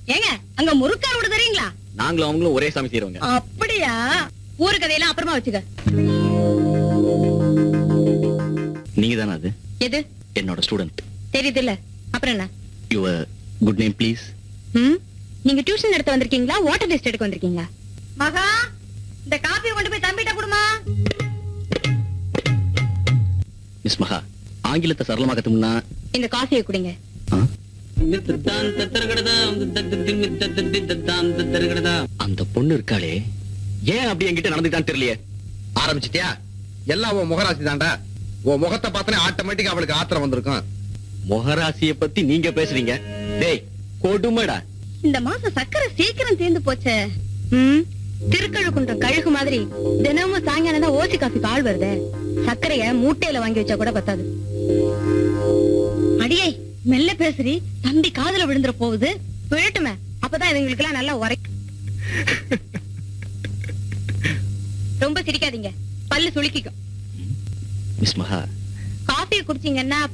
ஏங்க அங்க முறுக்கார் விட தெரியுங்களா நாங்களும் அவங்களும் ஒரே சாமி செய்யறவங்க அப்படியா ஊரு கதையெல்லாம் அப்புறமா வச்சுக்க நீங்க தானே அது எது என்னோட ஸ்டூடெண்ட் தெரியுது இல்ல அப்புறம் என்ன யுவர் குட் நேம் ப்ளீஸ் ம் நீங்க டியூஷன் எடுத்து வந்திருக்கீங்களா வாட்டர் டெஸ்ட் எடுக்க வந்திருக்கீங்களா மகா இந்த காப்பியை கொண்டு போய் தம்பிட்ட கொடுமா மிஸ் மகா ஆங்கிலத்தை சரளமாக்கத்தும்னா இந்த காஃபியை குடிங்க அந்த பொண்ணு இருக்காளே ஏன் அப்படி என்கிட்ட நடந்துட்டான்னு தெரியலையே ஆரம்பிச்சிட்டியா எல்லாம் உன் முகராசி தான்டா உன் முகத்தை பார்த்தனே ஆட்டோமேட்டிக்கா அவளுக்கு ஆத்திரம் வந்திருக்கும் முகராசிய பத்தி நீங்க பேசுறீங்க டேய் கொடுமைடா இந்த மாசம் சக்கரை சீக்கிரம் தீர்ந்து போச்சே ம் திருக்கழுக்குன்றம் கழுகு மாதிரி தினமும் சாயங்காலம் தான் ஓசி காஃபி பால் வருதே சர்க்கரைய மூட்டையில வாங்கி வச்சா கூட பத்தாது அடியே மெல்ல பேசுறி தம்பி காதுல விழுந்துற போகுது விழட்டுமே அப்பதான் இதுங்களுக்கு எல்லாம் நல்லா உரை ரொம்ப சிரிக்காதீங்க பல்லு சுளுக்கிக்கும் மிஸ் மகா காஃபியை குடிச்சீங்கன்னா